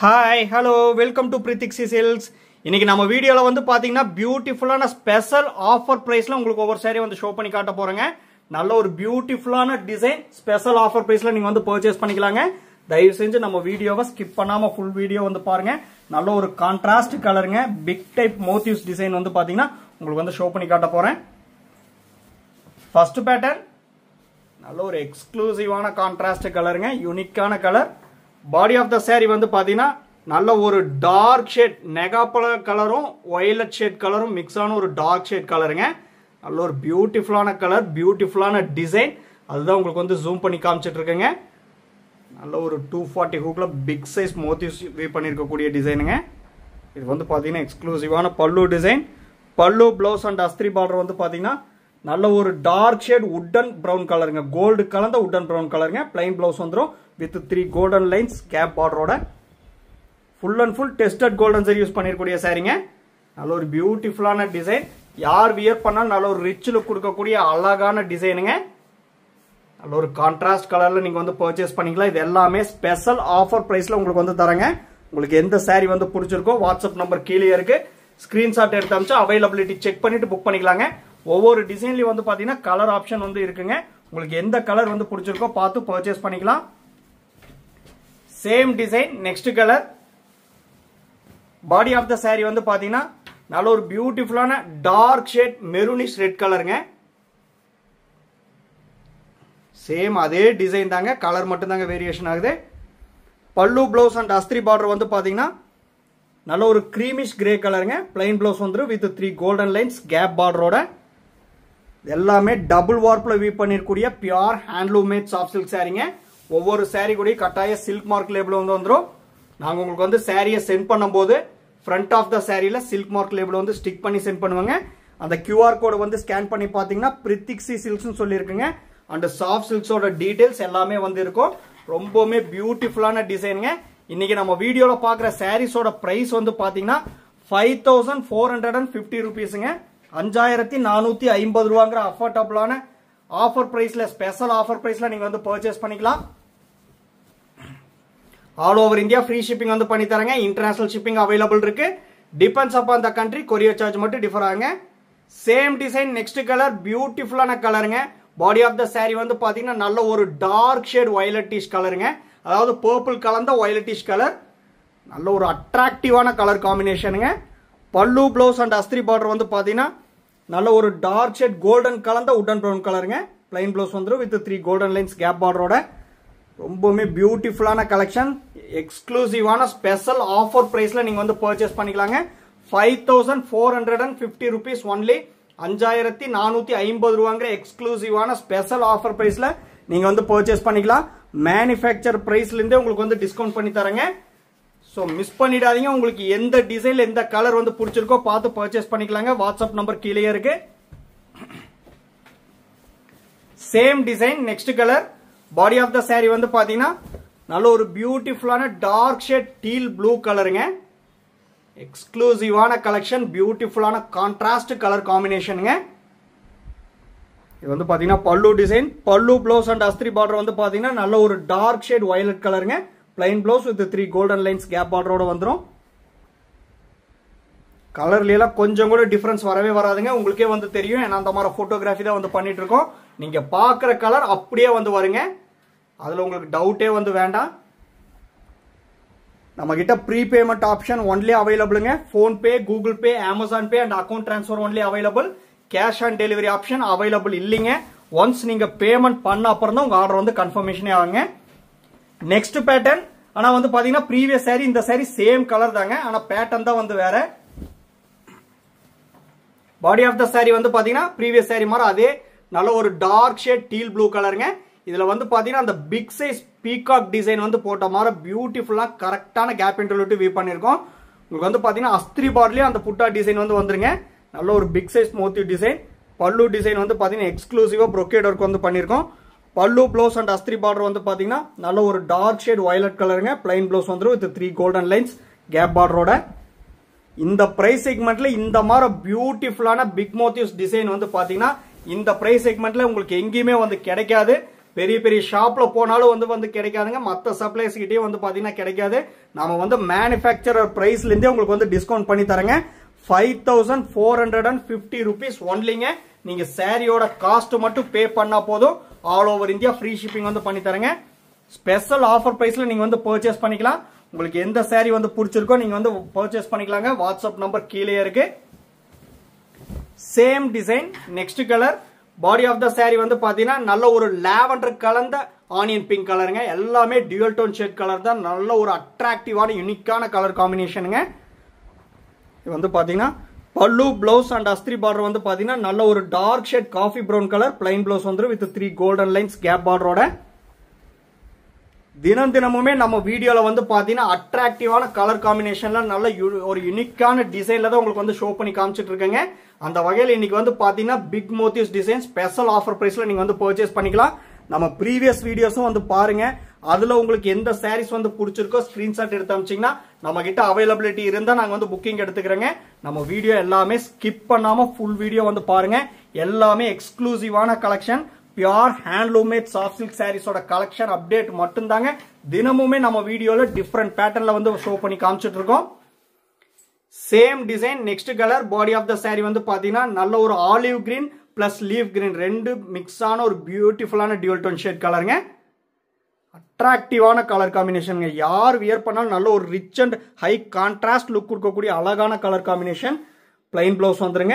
hi hello welcome to Prithiksi sales இன்னைக்கு நம்ம வீடியோவில் வந்து பார்த்தீங்கன்னா பியூட்டிஃபுல்லான ஸ்பெஷல் ஆஃபர் ப்ரைஸில் உங்களுக்கு ஒவ்வொரு சாரி வந்து ஷோ பண்ணி காட்ட போகிறேங்க நல்ல ஒரு பியூட்டிஃபுல்லான டிசைன் ஸ்பெஷல் ஆஃபர் ப்ரைஸில் நீங்கள் வந்து பர்ச்சேஸ் பண்ணிக்கலாங்க தயவு செஞ்சு நம்ம வீடியோவை ஸ்கிப் பண்ணாமல் ஃபுல் வீடியோ வந்து பாருங்க நல்ல ஒரு கான்ட்ராஸ்ட் கலருங்க பிக் டைப் மோட்டிவ்ஸ் டிசைன் வந்து பார்த்தீங்கன்னா உங்களுக்கு வந்து ஷோ பண்ணி காட்ட போகிறேன் ஃபர்ஸ்ட் பேட்டர்ன் நல்ல ஒரு எக்ஸ்க்ளூசிவான கான்ட்ராஸ்ட் கலருங்க யூனிக்கான colour body of the saree வந்து பார்த்தீங்கன்னா நல்ல ஒரு டார்க் ஷேட் நெகாப்பல கலரும் ஒயலட் ஷேட் கலரும் மிக்ஸ் ஆன ஒரு டார்க் ஷேட் கலருங்க நல்ல ஒரு பியூட்டிஃபுல்லான கலர் பியூட்டிஃபுல்லான டிசைன் அதுதான் உங்களுக்கு வந்து ஜூம் பண்ணி காமிச்சிட்டு இருக்கேங்க நல்ல ஒரு டூ ஃபார்ட்டி ஹூக்கில் பிக் சைஸ் மோத்திவ்ஸ் வே பண்ணியிருக்கக்கூடிய டிசைனுங்க இது வந்து பார்த்தீங்கன்னா எக்ஸ்க்ளூசிவான பல்லு டிசைன் பல்லு ப்ளவுஸ் அண்ட் அஸ்திரி பார்டர் வந்து பார்த்தீங்கன்னா நல்ல ஒரு டார்க் ஷேட் உட்டன் ப்ரௌன் கலருங்க கோல்டு கலந்த உட்டன் ப்ரௌன் கலருங்க பிளைன் ப்ளவுஸ் வந்துடும் with three golden lines gap பார்டரோட full and full tested golden zari use பண்ணிருக்கக்கூடிய சாரிங்க நல்ல ஒரு பியூட்டிஃபுல்லான டிசைன் யார் வியர் பண்ணாலும் நல்ல ஒரு ரிச் லுக் கொடுக்கக்கூடிய அழகான டிசைனுங்க நல்ல ஒரு கான்ட்ராஸ்ட் கலர்ல நீங்க வந்து பர்ச்சேஸ் பண்ணிக்கலாம் இது எல்லாமே ஸ்பெஷல் ஆஃபர் பிரைஸ்ல உங்களுக்கு வந்து தரேங்க உங்களுக்கு எந்த saree வந்து பிடிச்சிருக்கோ வாட்ஸ்அப் நம்பர் கீழே இருக்கு ஸ்கிரீன்ஷாட் எடுத்து அமிச்சு அவைலபிலிட்டி செக் பண்ணிட்டு புக் பண்ணிக்கலாங்க ஒவ்வொரு டிசைன்லயும் வந்து பாத்தீங்கன்னா கலர் ஆப்ஷன் வந்து இருக்குங்க உங்களுக்கு எந்த கலர் வந்து பிடிச்சிருக்கோ பார்த்து பர்ச்சேஸ் பண்ணிக்கலாம் same design next colour body of the saree வந்து பாத்தீங்கன்னா நல்ல ஒரு பியூட்டிஃபுல்லான டார்க் ஷேட் மெரூனிஷ் ரெட் கலருங்க சேம் அதே டிசைன் தாங்க கலர் மட்டும் தாங்க வேரியேஷன் ஆகுது பல்லு ப்ளவுஸ் அண்ட் அஸ்திரி பார்டர் வந்து பாத்தீங்கன்னா நல்ல ஒரு க்ரீமிஷ் கிரே கலருங்க பிளைன் ப்ளவுஸ் வந்துடும் with three golden lines gap பார்டரோட எல்லாமே டபுள் வார்ப்ல வீ பண்ணிருக்கூடிய pure handloom mat soft silk சாரீங்க ஒவ்வொரு சாரீ கூட கட்டாய சில்க் மார்க் லேபிள் வந்து வந்துடும் நாங்க உங்களுக்கு வந்து சாரியை சென்ட் பண்ணும்போது ஃப்ரண்ட் ஆஃப் த சாரியில சில்க் மார்க் லேபிள் வந்து ஸ்டிக் பண்ணி சென்ட் பண்ணுவாங்க அந்த கியூஆர் கோடு வந்து ஸ்கேன் பண்ணி பாத்தீங்கன்னா பிரித்திக்ஸி சில்க்ஸ் சொல்லியிருக்குங்க அண்ட் சாஃப்ட் சில்க்ஸோட டீடைல்ஸ் எல்லாமே வந்து இருக்கும் ரொம்பவுமே பியூட்டிஃபுல்லான டிசைனுங்க இன்னைக்கு நம்ம வீடியோல பாக்குற சாரீஸோட பிரைஸ் வந்து பாத்தீங்கன்னா five thousand four hundred and fifty ருபீஸுங்க அஞ்சாயிரத்தி நானூத்தி ஐம்பது ரூபாங்கிற அஃபோர்டபுளான ஆஃபர் பிரைஸ்ல ஸ்பெஷல் ஆஃபர் பிரைஸ்ல நீங்க வந்து பர்ச்சேஸ் பண்ணிக்கலாம் all over India free shipping வந்து பண்ணி தரங்க இன்டர்நேஷனல் ஷிப்பிங் அவைலபிள் இருக்கு depends upon the country courier charge மட்டும் டிஃபர் ஆகுங்க சேம் டிசைன் நெக்ஸ்ட் கலர் பியூட்டிஃபுல்லான கலருங்க பாடி ஆஃப் த saree வந்து பாத்தீங்கன்னா நல்ல ஒரு டார்க் ஷேட் வயலட்டிஷ் கலருங்க அதாவது பர்பிள் கலந்த வயலட்டிஷ் கலர் நல்ல ஒரு அட்ராக்டிவான கலர் காம்பினேஷனுங்க பல்லு ப்ளவுஸ் அண்ட் அஸ்திரி பார்டர் வந்து பாத்தீங்கன்னா நல்ல ஒரு டார்க் ஷேட் கோல்டன் கலந்த உட்டன் ப்ரௌன் கலருங்க பிளைன் ப்ளவுஸ் வந்துடும் with three golden lines gap பார்டரோட ரொம்பவுமே பியூட்டிஃபுல்லான கலெக்ஷன் எக்ஸ்க்ளூசிவான ஸ்பெஷல் ஆஃபர் பிரைஸ்ல நீங்க வந்து பர்ச்சேஸ் பண்ணிக்கலாங்க five thousand four hundred and fifty rupees only அஞ்சாயிரத்தி நானூத்தி ஐம்பது ரூபாங்கிற எக்ஸ்க்ளூசிவான ஸ்பெஷல் ஆஃபர் பிரைஸ்ல நீங்க வந்து பர்ச்சேஸ் பண்ணிக்கலாம் மேனுஃபேக்சர் பிரைஸ்ல இருந்தே உங்களுக்கு வந்து டிஸ்கவுண்ட் பண்ணி தரேங்க ஸோ மிஸ் பண்ணிடாதீங்க உங்களுக்கு எந்த டிசைன்ல எந்த கலர் வந்து பிடிச்சிருக்கோ பார்த்து பர்ச்சேஸ் பண்ணிக்கலாங்க வாட்ஸ்அப் நம்பர் கீழே இருக்கு same design next colour body of the saree வந்து பாத்தீங்கன்னா நல்ல ஒரு பியூட்டிஃபுல்லான டார்க் ஷேட் டீல் ப்ளூ கலருங்க எக்ஸ்க்ளூசிவான கலெக்ஷன் பியூட்டிஃபுல்லான கான்ட்ராஸ்ட் கலர் காம்பினேஷனுங்க இது வந்து பாத்தீங்கன்னா பல்லு டிசைன் பல்லு ப்ளவுஸ் அண்ட் அஸ்திரி பார்டர் வந்து பாத்தீங்கன்னா நல்ல ஒரு டார்க் ஷேட் வயலட் கலருங்க plain blouse with three golden lines gap பார்டரோட வந்துடும் கலர்ல எல்லாம் கொஞ்சம் கூட டிஃபரன்ஸ் வரவே வராதுங்க உங்களுக்கே வந்து தெரியும் ஏன்னா அந்த மாதிரி போட்டோகிராஃபி தான் வந்து பண்ணிட்டு இருக்கோம் நீங்க பாக்குற கலர் அப்படியே வந்து வருங்க அதுல உங்களுக்கு டவுட்டே வந்து வேண்டாம் நம்ம கிட்ட ப்ரீபேமெண்ட் ஆப்ஷன் ஒன்லி அவைலபிளுங்க PhonePe Google Pay Amazon Pay and account transfer only available cash on delivery option available இல்லைங்க ஒன்ஸ் நீங்க பேமெண்ட் பண்ண அப்புறம் தான் உங்க ஆர்டர் வந்து கன்ஃபர்மேஷனே ஆகுங்க நெக்ஸ்ட் பேட்டர்ன் ஆனா வந்து பாத்தீங்கன்னா ப்ரீவியஸ் சாரி இந்த சாரி சேம் கலர் தாங்க ஆனா பேட்டர்ன் தான் வந்து வேற பாடி ஆஃப் த saree வந்து பாத்தீங்கன்னா ப்ரீவியஸ் saree மாதிரி அதே நல்ல ஒரு டார்க் ஷேட் டீல் ப்ளூ கலருங்க இதுல வந்து பாத்தீங்கன்னா அந்த பிக் சைஸ் பீகாக் டிசைன் வந்து போட்ட மாதிரி பியூட்டிஃபுல்லா கரெக்டான கேப் இன்டர்வியூ வியூ பண்ணிருக்கோம் உங்களுக்கு வந்து பாத்தீங்கன்னா அஸ்திரி பார்ட்லயும் அந்த புட்டா டிசைன் வந்து வந்துருங்க நல்ல ஒரு big size motif design pallu design வந்து பாத்தீங்கன்னா எக்ஸ்க்ளூசிவா ப்ரொக்கேட் ஒர்க் வந்து பண்ணிருக்கோம் பல்லு ப்ளவுஸ் அண்ட் அஸ்திரி பார்டர் வந்து பாத்தீங்கன்னா நல்ல ஒரு டார்க் ஷேட் வயலட் கலருங்க பிளைன் ப்ளவுஸ் வந்துரும் with three golden lines gap பார்டரோட இந்த பிரைஸ் செக்மெண்ட்ல இந்த மாதிரி பியூட்டிஃபுல்லான பிக் மோட்டிவ்ஸ் டிசைன் வந்து பாத்தீங்கன்னா இந்த பிரைஸ் செக்மெண்ட்ல உங்களுக்கு எங்கேயுமே வந்து கிடைக்காது பெரிய பெரிய ஷாப்ல போனாலும் வந்து வந்து கிடைக்காதுங்க மற்ற சப்ளைஸ் கிட்டயும் வந்து பாத்தீங்கன்னா கிடைக்காது நாம வந்து மேனுஃபேக்சரர் பிரைஸ்ல இருந்தே உங்களுக்கு வந்து டிஸ்கவுண்ட் பண்ணி தரேங்க five thousand four hundred and fifty rupees ஒன்லிங்க நீங்க சாரியோட காஸ்ட் மட்டும் பே பண்ணா போதும் all over India free shipping வந்து பண்ணி தரேங்க ஸ்பெஷல் ஆஃபர் பிரைஸ்ல நீங்க வந்து பர்ச்சேஸ் பண்ணிக்கலாம் உங்களுக்கு எந்த சாரி வந்து பிடிச்சிருக்கோ நீங்க வந்து பர்ச்சேஸ் பண்ணிக்கலாங்க வாட்ஸ்அப் நம்பர் கீழே இருக்கு same design next colour body of the saree வந்து பாத்தீங்கன்னா நல்ல ஒரு லாவெண்டர் கலந்த ஆனியன் பிங்க் கலருங்க எல்லாமே டியூல் டோன் ஷேட் கலர் தான் நல்ல ஒரு அட்ராக்டிவான யூனிக்கான கலர் காம்பினேஷனுங்க இது வந்து பாத்தீங்கன்னா பல்லு பிளவுஸ் அண்ட் அஸ்திரி பார்டர் வந்து பாத்தீங்கன்னா நல்ல ஒரு dark shade coffee brown colour plain blouse வந்துரும் with three golden lines gap பார்டரோட தினம் தினமுமே நம்ம வீடியோல வந்து பாத்தீங்கன்னா அட்ராக்டிவான கலர் காம்பினேஷன்ல நல்ல யு- ஒரு யூனிக்கான டிசைன்ல தான் உங்களுக்கு வந்து ஷோ பண்ணி காமிச்சிட்டு இருக்கேங்க அந்த வகையில் இன்னைக்கு வந்து பாத்தீங்கன்னா big motifs design special offer பிரைஸ்ல நீங்க வந்து பர்ச்சேஸ் பண்ணிக்கலாம் நம்ம ப்ரீவியஸ் வீடியோஸும் வந்து பாருங்க அதுல உங்களுக்கு எந்த சாரீஸ் வந்து பிடிச்சிருக்கோ ஸ்கிரீன்ஷாட் எடுத்து அமிச்சிங்கன்னா நம்ம கிட்ட அவைலபிலிட்டி இருந்தா நாங்க வந்து புக்கிங் எடுத்துக்கிறோங்க நம்ம வீடியோ எல்லாமே ஸ்கிப் பண்ணாம ஃபுல் வீடியோ வந்து பாருங்க எல்லாமே எக்ஸ்க்ளூசிவான collection pure handloom made soft silk சாரீஸோட கலெக்ஷன் அப்டேட் மட்டும்தாங்க தினமுமே நம்ம வீடியோல டிஃப்ரெண்ட் பேட்டர்ன்ல வந்து ஷோ பண்ணி காமிச்சிட்டு இருக்கோம் same design next colour body of the saree வந்து பாத்தீங்கன்னா நல்ல ஒரு olive green plus leaf green ரெண்டு மிக்ஸ் ஆன ஒரு பியூட்டிஃபுல்லான டியூல் டோன் ஷேட் கலருங்க அட்ராக்டிவான கலர் காம்பினேஷனுங்க யார் வியர் பண்ணாலும் நல்ல ஒரு rich and high contrast look கொடுக்கக்கூடிய அழகான கலர் காம்பினேஷன் பிளைன் பிளவுஸ் வந்துருங்க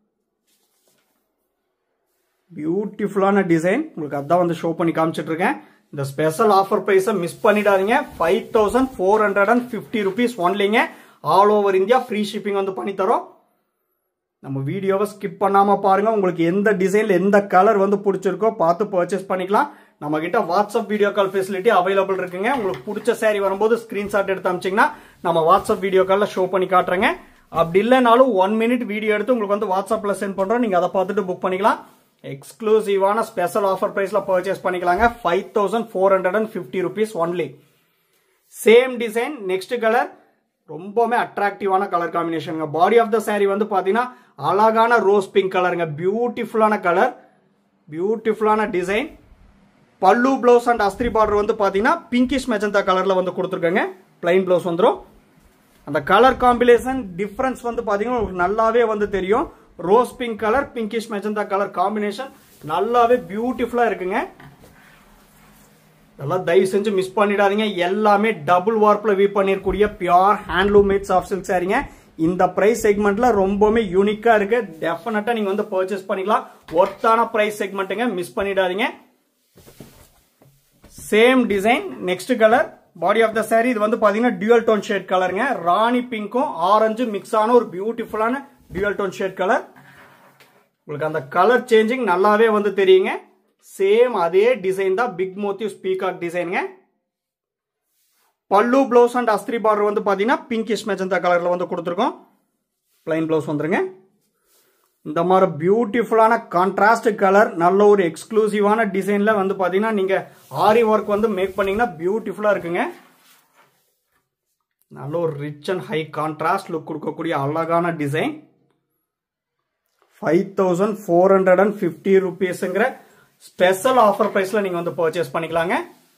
பியூட்டிஃபுல்லான டிசைன் உங்களுக்கு அதான் வந்து ஷோ பண்ணி காமிச்சிட்டு இருக்கேன் இந்த ஸ்பெஷல் ஆஃபர் பிரைஸை மிஸ் பண்ணிடாதீங்க five thousand four hundred and fifty rupees ஒன்லிங்க all over India free shipping வந்து பண்ணி தரோம் நம்ம வீடியோவை ஸ்கிப் பண்ணாம பாருங்க உங்களுக்கு எந்த டிசைன்ல எந்த கலர் வந்து பிடிச்சிருக்கோ பார்த்து பர்ச்சேஸ் பண்ணிக்கலாம் நம்ம கிட்ட WhatsApp video call facility available இருக்குங்க உங்களுக்கு பிடிச்ச saree வரும்போது ஸ்கிரீன்ஷாட் எடுத்து அமிச்சிங்கன்னா நம்ம வாட்ஸ்அப் வீடியோ கால்ல ஷோ பண்ணி காட்டுறேங்க அப்படி இல்லைனாலும் ஒன் மினிட் வீடியோ எடுத்து உங்களுக்கு வந்து வாட்ஸ்அப்ல சென்ட் பண்றோம் நீங்க அதை பார்த்துட்டு புக் பண்ணிக்கலாம் எக்ஸ்க்ளூசிவான ஸ்பெஷல் ஆஃபர் பிரைஸ்ல பர்ச்சேஸ் பண்ணிக்கலாங்க five thousand four hundred and fifty rupees only same design next colour ரொம்பவுமே அட்ராக்டிவான கலர் காம்பினேஷனுங்க பாடி ஆஃப் த saree வந்து பாத்தீங்கன்னா அழகான ரோஸ் பிங்க் கலருங்க பியூட்டிஃபுல்லான கலர் பியூட்டிஃபுல்லான டிசைன் பல்லு பிளவுஸ் அண்ட் அஸ்திரி பார்டர் வந்து பாத்தீங்கன்னா பிங்கிஷ் மெஜந்தா கலர்ல வந்து கொடுத்துருக்காங்க பிளைன் பிளவுஸ் வந்துடும் அந்த கலர் காம்பினேஷன் டிஃபரன்ஸ் வந்து பாத்தீங்கன்னா உங்களுக்கு நல்லாவே வந்து தெரியும் rose pink colour pinkish magenta colour combination நல்லாவே பியூட்டிஃபுல்லா இருக்குங்க இதெல்லாம் தயவு செஞ்சு மிஸ் பண்ணிடாதீங்க எல்லாமே டபுள் வார்ப்ல வீ பண்ணிருக்கூடிய pure handloom mat soft silk சாரீங்க இந்த பிரைஸ் செக்மெண்ட்ல ரொம்பவுமே யூனிக்கா இருக்கு டெஃபினட்டா நீங்க வந்து பர்ச்சேஸ் பண்ணிக்கலாம் ஒர்த்தான பிரைஸ் செக்மெண்ட்டுங்க மிஸ் பண்ணிடாதீங்க same design next colour body of the saree இது வந்து பாத்தீங்கன்னா டியூல் டோன் ஷேட் கலருங்க ராணி பிங்க்கும் ஆரஞ்சு மிக்ஸ் ஆன ஒரு பியூட்டிஃபுல்லான டியூல் டோன் ஷேட் கலர் உங்களுக்கு அந்த கலர் சேஞ்சிங் நல்லாவே வந்து தெரியுங்க சேம் அதே டிசைன் தான் பிக் மோத்திவ் ஸ்பீகாக் டிசைனுங்க பல்லு பிளவுஸ் அண்ட் அஸ்திரி பார்டர் வந்து பாத்தீங்கன்னா பிங்கிஷ் மெஜந்தா கலர்ல வந்து கொடுத்துருக்கோம் பிளைன் பிளவுஸ் வந்துருங்க இந்த மாதிரி பியூட்டிஃபுல்லான கான்ட்ராஸ்ட் கலர் நல்ல ஒரு எக்ஸ்க்ளூசிவான டிசைன்ல வந்து பாத்தீங்கன்னா நீங்க ஆரி ஒர்க் வந்து மேக் பண்ணீங்கன்னா பியூட்டிஃபுல்லா இருக்குங்க நல்ல ஒரு rich and high contrast look கொடுக்கக்கூடிய அழகான design five thousand four hundred and fifty ருபீஸுங்கிற ஸ்பெஷல் ஆஃபர் ப்ரைஸ்ல நீங்க வந்து பர்ச்சேஸ் பண்ணிக்கலாங்க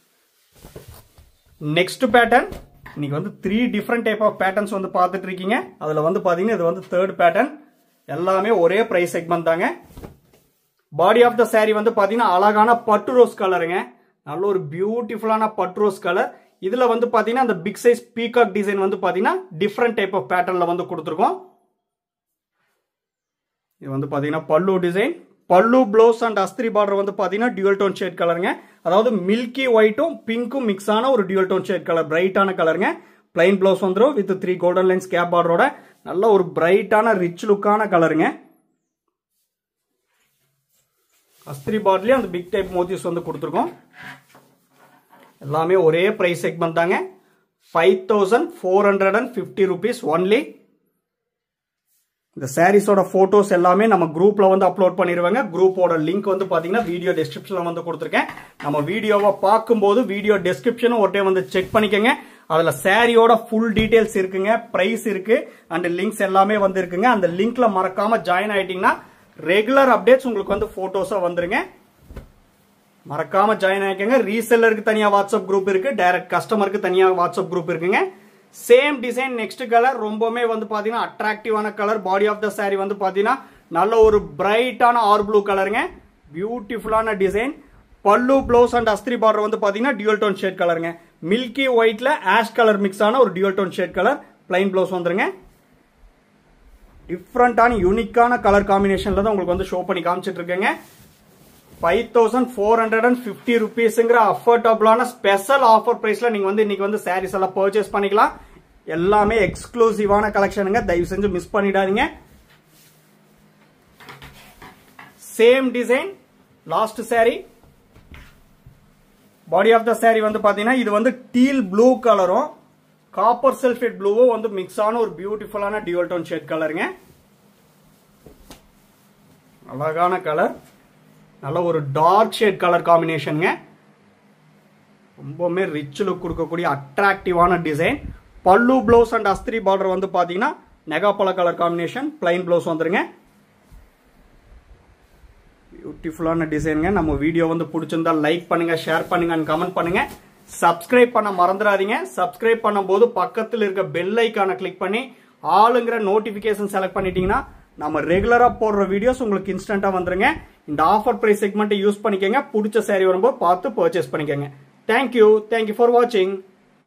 நெக்ஸ்ட் பேட்டர்ன் இன்னைக்கு வந்து three different type of patterns வந்து பார்த்துட்டு இருக்கீங்க அதுல வந்து பாத்தீங்கன்னா இது வந்து தேர்ட் பேட்டர்ன் எல்லாமே ஒரே பிரைஸ் செக்மெண்ட் தாங்க பாடி ஆஃப் த saree வந்து பாத்தீங்கன்னா அழகான பட்டு ரோஸ் கலருங்க நல்ல ஒரு பியூட்டிஃபுல்லான பட்டு ரோஸ் கலர் இதுல வந்து பாத்தீங்கன்னா அந்த பிக் சைஸ் பீகாக் டிசைன் வந்து பாத்தீங்கன்னா டிஃப்ரெண்ட் டைப் ஆஃப் பேட்டர்ன்ல வந்து கொடுத்துருக்கோம் இது வந்து பாத்தீங்கன்னா பல்லு டிசைன் பல்லு ப்ளவுஸ் அண்ட் அஸ்திரி பார்டர் வந்து பாத்தீங்கன்னா டியூல் டோன் ஷேட் கலருங்க அதாவது மில்கி ஒயிட்டும் பிங்க்கும் மிக்ஸ் ஆன ஒரு டியூல் டோன் ஷேட் கலர் பிரைட்டான கலருங்க பிளைன் ப்ளவுஸ் வந்துடும் with three golden lines gap பார்டரோட நல்ல ஒரு பிரைட்டான ரிச் லுக்கான கலருங்க அஸ்திரி பார்டர்லயும் அந்த பிக் டைப் மோத்திஸ் வந்து கொடுத்துருக்கோம் எல்லாமே ஒரே பிரைஸ் செக்மெண்ட் தாங்க five thousand four hundred and fifty rupees only இந்த சாரீஸோட போட்டோஸ் எல்லாமே நம்ம குரூப்ல வந்து அப்லோட் பண்ணிடுவாங்க குரூப்போட லிங்க் வந்து பாத்தீங்கன்னா வீடியோ டெஸ்கிரிப்ஷன்ல வந்து கொடுத்துருக்கேன் நம்ம வீடியோவை பார்க்கும்போது வீடியோ டெஸ்கிரிப்ஷனும் ஒரு டைம் வந்து செக் பண்ணிக்கோங்க அதுல சாரியோட ஃபுல் டீடைல்ஸ் இருக்குங்க பிரைஸ் இருக்கு அண்ட் லிங்க்ஸ் எல்லாமே வந்து இருக்குங்க அந்த லிங்க்ல மறக்காம ஜாயின் ஆயிட்டீங்கன்னா ரெகுலர் அப்டேட்ஸ் உங்களுக்கு வந்து போட்டோஸா வந்துருங்க மறக்காம ஜாயின் ஆகிக்கோங்க ரீசெல்லருக்கு தனியா வாட்ஸ்அப் குரூப் இருக்கு டைரக்ட் கஸ்டமருக்கு தனியா வாட்ஸ்அப் குரூப் இருக்குங்க சேம் டிசைன் நெக்ஸ்ட் கலர் ரொம்பவுமே வந்து பாத்தீங்கன்னா அட்ராக்டிவான colour body of the saree வந்து பாத்தீங்கன்னா நல்ல ஒரு பிரைட்டான ஆர் ப்ளூ கலருங்க பியூட்டிஃபுல்லான டிசைன் பல்லு ப்ளவுஸ் அண்ட் அஸ்திரி பார்டர் வந்து பாத்தீங்கன்னா டியூல் டோன் ஷேட் கலருங்க மில்கி ஒயிட்ல ஆஷ் கலர் மிக்ஸ் ஆன ஒரு dual tone shade colour plain blouse வந்துருங்க டிஃப்ரெண்டான யூனிக்கான கலர் காம்பினேஷன்ல தான் உங்களுக்கு வந்து ஷோ பண்ணி காமிச்சிட்டு இருக்கேங்க five thousand four hundred and fifty ருபீஸுங்கிற அஃபோர்டபுளான ஸ்பெஷல் ஆஃபர் பிரைஸ்ல நீங்க வந்து இன்னைக்கு வந்து சாரீஸ் எல்லாம் பர்ச்சேஸ் பண்ணிக்கலாம் எல்லாமே எக்ஸ்க்ளூசிவான கலெக்ஷனுங்க தயவு செஞ்சு மிஸ் பண்ணிடாதீங்க same design last saree body of the saree வந்து பாத்தீங்கன்னா இது வந்து டீல் ப்ளூ கலரும் காப்பர் சல்ஃபேட் ப்ளூவும் வந்து மிக்ஸ் ஆன ஒரு பியூட்டிஃபுல்லான டியூல் டோன் ஷேட் கலருங்க அழகான கலர் நல்ல ஒரு டார்க் ஷேட் கலர் காம்பினேஷனுங்க ரொம்பவுமே ரிச் லுக் கொடுக்கக்கூடிய அட்ராக்டிவான டிசைன் பல்லு ப்ளவுஸ் அண்ட் அஸ்திரி பார்டர் வந்து பாத்தீங்கன்னா நெகாப்பழ கலர் காம்பினேஷன் பிளைன் ப்ளவுஸ் வந்துருங்க பியூட்டிஃபுல்லான டிசைனுங்க நம்ம வீடியோ வந்து பிடிச்சிருந்தா லைக் பண்ணுங்க ஷேர் பண்ணுங்க அண்ட் கமெண்ட் பண்ணுங்க சப்ஸ்கிரைப் பண்ண மறந்துடாதீங்க சப்ஸ்கிரைப் பண்ணும்போது பக்கத்தில் இருக்க பெல் ஐக்கானை கிளிக் பண்ணி ஆளுங்கிற நோட்டிபிகேஷன் செலக்ட் பண்ணிட்டீங்கன்னா நம்ம ரெகுலரா போடுற வீடியோஸ் உங்களுக்கு இன்ஸ்டன்டா வந்துருங்க இந்த ஆஃபர் பிரைஸ் செக்மெண்ட்டை யூஸ் பண்ணிக்கோங்க பிடிச்ச saree வரும்போது பார்த்து பர்ச்சேஸ் பண்ணிக்கோங்க தேங்க்யூ தேங்க்யூ ஃபார் வாட்சிங்